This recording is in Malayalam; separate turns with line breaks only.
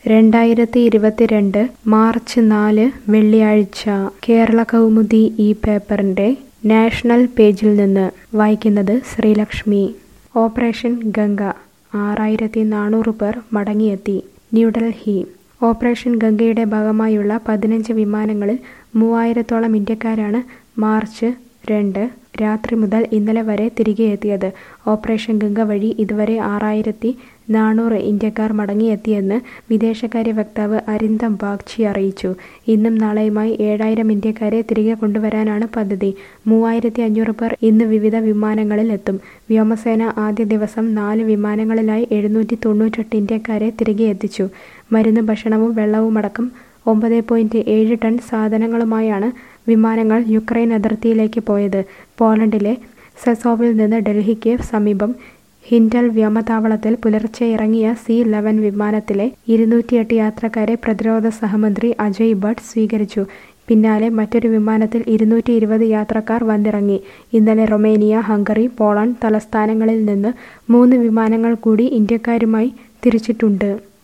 രണ്ടായിരത്തി ഇരുപത്തിരണ്ട് മാർച്ച് നാല് വെള്ളിയാഴ്ച കേരള കൗമുദി ഈ പേപ്പറിന്റെ നാഷണൽ പേജിൽ നിന്ന് വായിക്കുന്നത് ശ്രീലക്ഷ്മി ഓപ്പറേഷൻ ഗംഗ ആറായിരത്തി നാനൂറ് പേർ മടങ്ങിയെത്തി ന്യൂഡൽഹി ഓപ്പറേഷൻ ഗംഗയുടെ ഭാഗമായുള്ള പതിനഞ്ച് വിമാനങ്ങളിൽ മൂവായിരത്തോളം ഇന്ത്യക്കാരാണ് മാർച്ച് രണ്ട് രാത്രി മുതൽ ഇന്നലെ വരെ തിരികെ എത്തിയത് ഓപ്പറേഷൻ ഗംഗ വഴി ഇതുവരെ ആറായിരത്തി നാനൂറ് ഇന്ത്യക്കാർ മടങ്ങിയെത്തിയെന്ന് വിദേശകാര്യ വക്താവ് അരിന്ദം ബാഗ്ചി അറിയിച്ചു ഇന്നും നാളെയുമായി ഏഴായിരം ഇന്ത്യക്കാരെ തിരികെ കൊണ്ടുവരാനാണ് പദ്ധതി മൂവായിരത്തി അഞ്ഞൂറ് പേർ ഇന്ന് വിവിധ വിമാനങ്ങളിൽ എത്തും വ്യോമസേന ആദ്യ ദിവസം നാല് വിമാനങ്ങളിലായി എഴുന്നൂറ്റി തൊണ്ണൂറ്റെട്ട് ഇന്ത്യക്കാരെ തിരികെ എത്തിച്ചു മരുന്ന് ഭക്ഷണവും വെള്ളവുമടക്കം ഒമ്പത് പോയിന്റ് ഏഴ് ടൺ സാധനങ്ങളുമായാണ് വിമാനങ്ങൾ യുക്രൈൻ അതിർത്തിയിലേക്ക് പോയത് പോളണ്ടിലെ സെസോവിൽ നിന്ന് ഡൽഹിക്ക് സമീപം ഹിൻഡൽ വ്യോമതാവളത്തിൽ പുലർച്ചെ ഇറങ്ങിയ സി ലെവൻ വിമാനത്തിലെ ഇരുന്നൂറ്റിയെട്ട് യാത്രക്കാരെ പ്രതിരോധ സഹമന്ത്രി അജയ് ഭട്ട് സ്വീകരിച്ചു പിന്നാലെ മറ്റൊരു വിമാനത്തിൽ ഇരുന്നൂറ്റി ഇരുപത് യാത്രക്കാർ വന്നിറങ്ങി ഇന്നലെ റൊമേനിയ ഹംഗറി പോളണ്ട് തലസ്ഥാനങ്ങളിൽ നിന്ന് മൂന്ന് വിമാനങ്ങൾ കൂടി ഇന്ത്യക്കാരുമായി തിരിച്ചിട്ടുണ്ട്